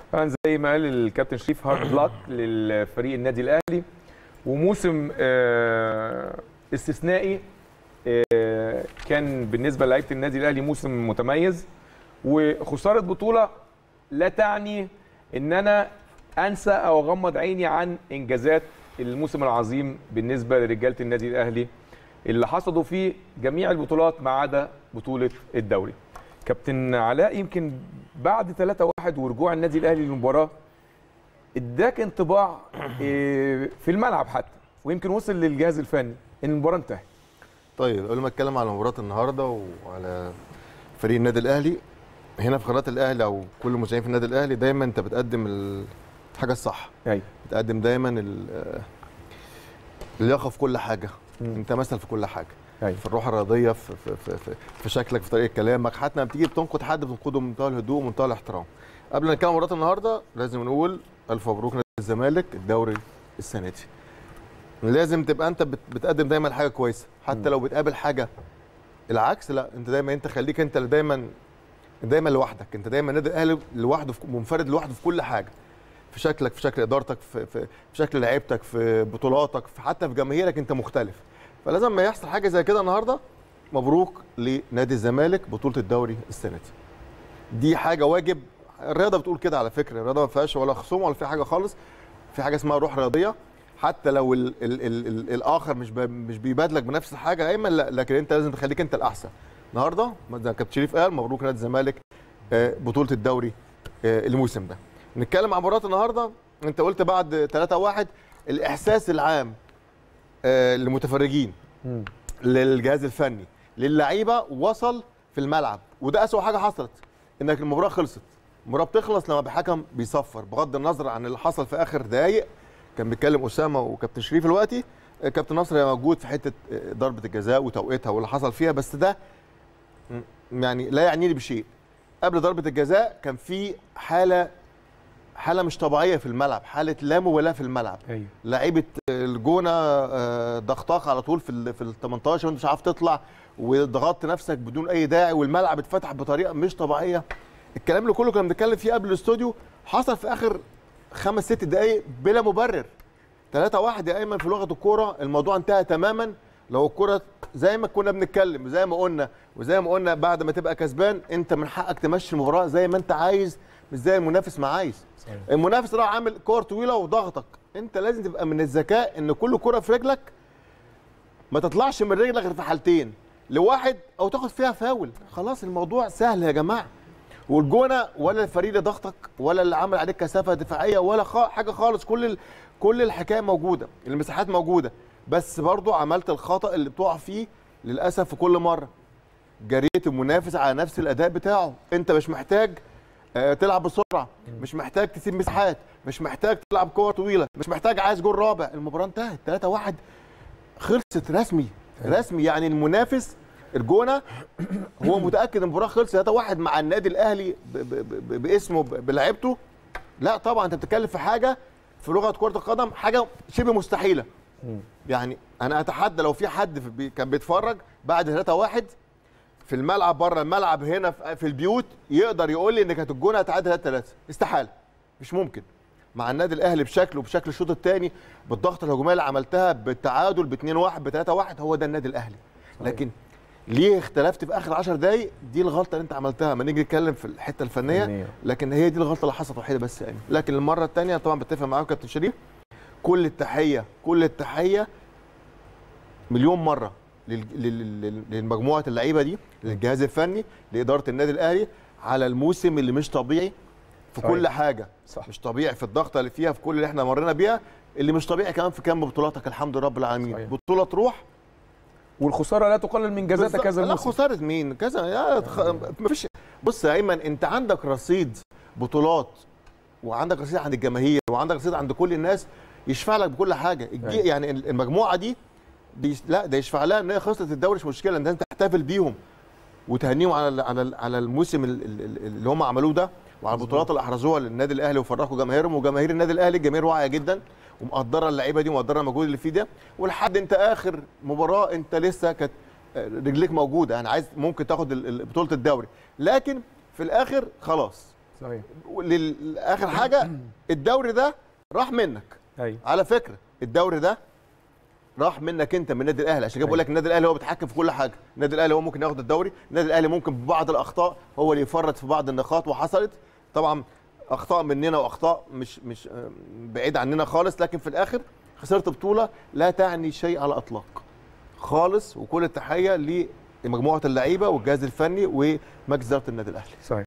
طبعا زي ما قال الكابتن شريف هارد لاك للفريق النادي الاهلي وموسم آه، استثنائي آه، كان بالنسبه للعيبه النادي الاهلي موسم متميز وخساره بطوله لا تعني ان انا انسى او اغمض عيني عن انجازات الموسم العظيم بالنسبه لرجاله النادي الاهلي اللي حصدوا فيه جميع البطولات ما عدا بطوله الدوري. كابتن علاء يمكن بعد 3-1 ورجوع النادي الاهلي للمباراه اداك انطباع إيه، في الملعب حتى ويمكن وصل للجهاز الفني ان المباراه انتهت. طيب قبل ما اتكلم على مباراه النهارده وعلى فريق النادي الاهلي هنا في قناه الاهلي او كل المشاهدين في النادي الاهلي دايما انت بتقدم الحاجه الصح ايوه بتقدم دايما ال- اللياقه في كل حاجه انت مثل في كل حاجه ايوه في الروح الرياضيه في, في, في, في, في شكلك في طريقه كلامك حتى لما بتيجي بتنقد حد بتنقده بمنتهى الهدوء ومنتهى الاحترام قبل ما نتكلم عن مباراه النهارده لازم نقول الف مبروك نادي الزمالك الدوري السنه دي لازم تبقى انت بت- بتقدم دايما حاجه كويسه حتى لو بتقابل حاجه العكس لا انت دايما انت خليك انت اللي دايما دايما لوحدك انت دايما النادي الاهلي لوحده في منفرد لوحده في كل حاجه في شكلك في شكل ادارتك في, في, في شكل لعيبتك في بطولاتك في حتى في جماهيرك انت مختلف فلازم ما يحصل حاجه زي كده النهارده مبروك لنادي الزمالك بطوله الدوري السنه دي دي حاجه واجب الرياضه بتقول كده على فكره الرياضه ما فيهاش ولا خصوم ولا في حاجه خالص في حاجه اسمها روح رياضيه حتى لو ال ال ال ال الاخر مش ب- مش بيبادلك بنفس الحاجه ايمن لا لكن انت لازم تخليك انت الاحسن النهارده زي ما كابتن شريف قال مبروك نادي الزمالك آه، بطوله الدوري آه، الموسم ده نتكلم عن مباراه النهارده انت قلت بعد 3-1 الاحساس العام آه، للمتفرجين مم. للجهاز الفني للعيبه وصل في الملعب وده اسوأ حاجه حصلت انك المباراه خلصت المباراه بتخلص لما الحكم بيصفر بغض النظر عن اللي حصل في اخر دقايق كان بيتكلم اسامه وكابتن شريف دلوقتي آه، كابتن نصر موجود في حته آه، ضربه الجزاء وتوقيتها واللي حصل فيها بس ده م- يعني لا يعنيني بشيء قبل ضربه الجزاء كان في حاله حاله مش طبيعيه في الملعب حاله لا مبالاه في الملعب ايوه لعيبه الجونه آه، ضغطاك على طول في ال في ال 18 وانت مش عارف تطلع وضغطت نفسك بدون اي داعي والملعب اتفتح بطريقه مش طبيعيه الكلام اللي كله كنا بنتكلم فيه قبل الاستوديو حصل في اخر خمس ست دقائق بلا مبرر 3 1 يا ايمن في لغه الكوره الموضوع انتهى تماما لو الكوره زي ما كنا بنتكلم زي ما قلنا وزي ما قلنا بعد ما تبقى كسبان انت من حقك تمشي المباراه زي ما انت عايز مش زي المنافس ما عايز صحيح. المنافس راح عامل كور طويله وضغطك انت لازم تبقى من الذكاء ان كل كره في رجلك ما تطلعش من رجلك غير في حالتين لواحد او تاخد فيها فاول خلاص الموضوع سهل يا جماعه والجونه ولا الفريق اللي ضغطك ولا اللي عمل عليك كثافه دفاعيه ولا خ... حاجه خالص كل ال... كل الحكايه موجوده المساحات موجوده بس برضو عملت الخطا اللي بتقع فيه للاسف في كل مره جريت المنافس على نفس الاداء بتاعه انت مش محتاج آه، تلعب بسرعه مش محتاج تسيب مساحات مش محتاج تلعب كور طويله مش محتاج عايز جول رابع المباراه انتهت 3 1 خلصت رسمي رسمي يعني المنافس الجونه هو متاكد ان المباراه خلصت 3 1 مع النادي الاهلي ب- ب- ب- باسمه ب- بلعيبته لا طبعا انت بتتكلم في حاجه في لغه كره القدم حاجه شبه مستحيله يعني انا اتحدى لو في حد في بي- كان بيتفرج بعد 3 1 في الملعب بره الملعب هنا في في البيوت يقدر يقول لي ان كانت الجونه هتعادل 3 3 استحاله مش ممكن مع النادي الاهلي بشكله بشكل الشوط الثاني بالضغط الهجوميه اللي عملتها بالتعادل ب 2 1 ب 3 1 هو ده النادي الاهلي لكن ليه اختلفت في اخر 10 دقايق دي الغلطه اللي انت عملتها ما نيجي نتكلم في الحته الفنيه فنية. لكن هي دي الغلطه اللي حصلت وحيده بس يعني لكن المره الثانيه طبعا بتفق معاك كابتن شريف كل التحيه كل التحيه مليون مره لل- لل- لل- للمجموعه اللعيبه دي للجهاز الفني لاداره النادي الاهلي على الموسم اللي مش طبيعي في صحيح. كل حاجه صح. مش طبيعي في الضغط اللي فيها في كل اللي احنا مرينا بيها اللي مش طبيعي كمان في كم بطولاتك الحمد لله رب العالمين صحيح. بطوله تروح والخساره لا تقلل من جزاتك بالظبط. هذا لا الموسم خساره مين كذا يا خ... مفيش بص يا ايمن انت عندك رصيد بطولات وعندك رصيد عند الجماهير وعندك رصيد عند كل الناس يشفع لك بكل حاجه الجي... أيوة. يعني المجموعه دي دي لا ده يشفع لها ان هي خسرت الدوري مش مشكله ان انت تحتفل بيهم وتهنيهم على ال- على ال- على الموسم ال- ال- ال- اللي هم عملوه ده وعلى البطولات اللي احرزوها للنادي الاهلي وفرحوا جماهيرهم وجماهير النادي الاهلي جماهير واعيه جدا ومقدره اللعيبه دي ومقدره المجهود اللي فيه ده ولحد انت اخر مباراه انت لسه كانت آه، رجليك موجوده يعني عايز ممكن تاخد ال- ال- بطوله الدوري لكن في الاخر خلاص صحيح للاخر حاجه الدوري ده راح منك ايوه على فكره الدوري ده راح منك انت من النادي الاهلي عشان كده بقول لك النادي الاهلي هو بيتحكم في كل حاجه النادي الاهلي هو ممكن ياخد الدوري النادي الاهلي ممكن ببعض الاخطاء هو اللي يفرط في بعض النقاط وحصلت طبعا اخطاء مننا واخطاء مش مش آه، بعيد عننا خالص لكن في الاخر خسرت بطوله لا تعني شيء على الاطلاق خالص وكل التحيه لمجموعه اللعيبه والجهاز الفني ومجلس اداره النادي الاهلي صحيح